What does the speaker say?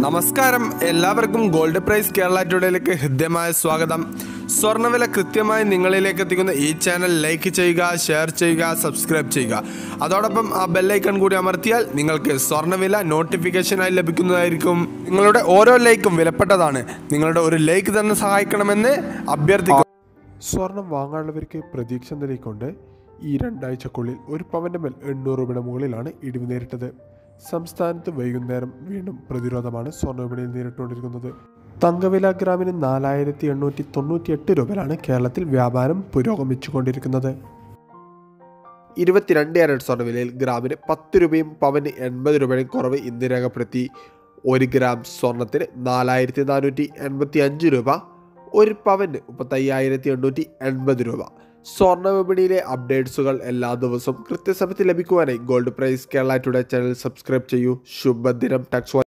നമസ്കാരം എല്ലാവർക്കും gold price Kerala ടുഡേയിലേക്ക് ഹൃദ്യമായ സ്വാഗതം സ്വർണ്ണവില കൃത്യമായി നിങ്ങളിലേക്ക് എത്തിക്കുന്ന ഈ ചാനൽ ലൈക്ക് ചെയ്യുക ഷെയർ ചെയ്യുക സബ്സ്ക്രൈബ് ചെയ്യുക അതോടൊപ്പം ആ ബെല്ലൈക്കൺ കൂടി അമർത്തിയാൽ നിങ്ങൾക്ക് സ്വർണ്ണവില നോട്ടിഫിക്കേഷനായി ലഭിക്കുന്നതായിരിക്കും നിങ്ങളുടെ ഓരോ ലൈക്കും വിലപ്പെട്ടതാണ് നിങ്ങളുടെ ഒരു ലൈക്ക് തന്നെ സഹായിക്കണമെന്ന് അഭ്യർത്ഥിക്കുന്നു സ്വർണം വാങ്ങാനുള്ളവർക്ക് പ്രതീക്ഷ നൽകിക്കൊണ്ട് ഈ രണ്ടാഴ്ചക്കുള്ളിൽ ഒരു പവന്റെ മേൽ എണ്ണൂറ് രൂപയുടെ മുകളിലാണ് ഇടിവ് നേരിട്ടത് സംസ്ഥാനത്ത് വൈകുന്നേരം വീണ്ടും പ്രതിരോധമാണ് സ്വർണ്ണ വിപണിയിൽ നേരിട്ടുകൊണ്ടിരിക്കുന്നത് തങ്കവില ഗ്രാമിന് നാലായിരത്തി എണ്ണൂറ്റി തൊണ്ണൂറ്റി എട്ട് രൂപയിലാണ് കേരളത്തിൽ വ്യാപാരം പുരോഗമിച്ചുകൊണ്ടിരിക്കുന്നത് ഇരുപത്തിരണ്ട് ക്യാരറ്റ് സ്വർണ്ണവിലയിൽ ഗ്രാമിന് പത്ത് രൂപയും പവന് എൺപത് രൂപയും കുറവ് ഇന്ന് രേഖപ്പെടുത്തി ഒരു ഗ്രാം സ്വർണത്തിന് നാലായിരത്തി നാനൂറ്റി എൺപത്തി അഞ്ച് രൂപ ഒരു പവന് മുപ്പത്തയ്യായിരത്തി എണ്ണൂറ്റി എൺപത് രൂപ സ്വർണ്ണ വിപണിയിലെ അപ്ഡേറ്റ്സുകൾ എല്ലാ ദിവസവും കൃത്യസമയത്ത് ലഭിക്കുവാനായി gold price Kerala today channel subscribe ചെയ്യൂ ശുഭദിനം ടാക്സ്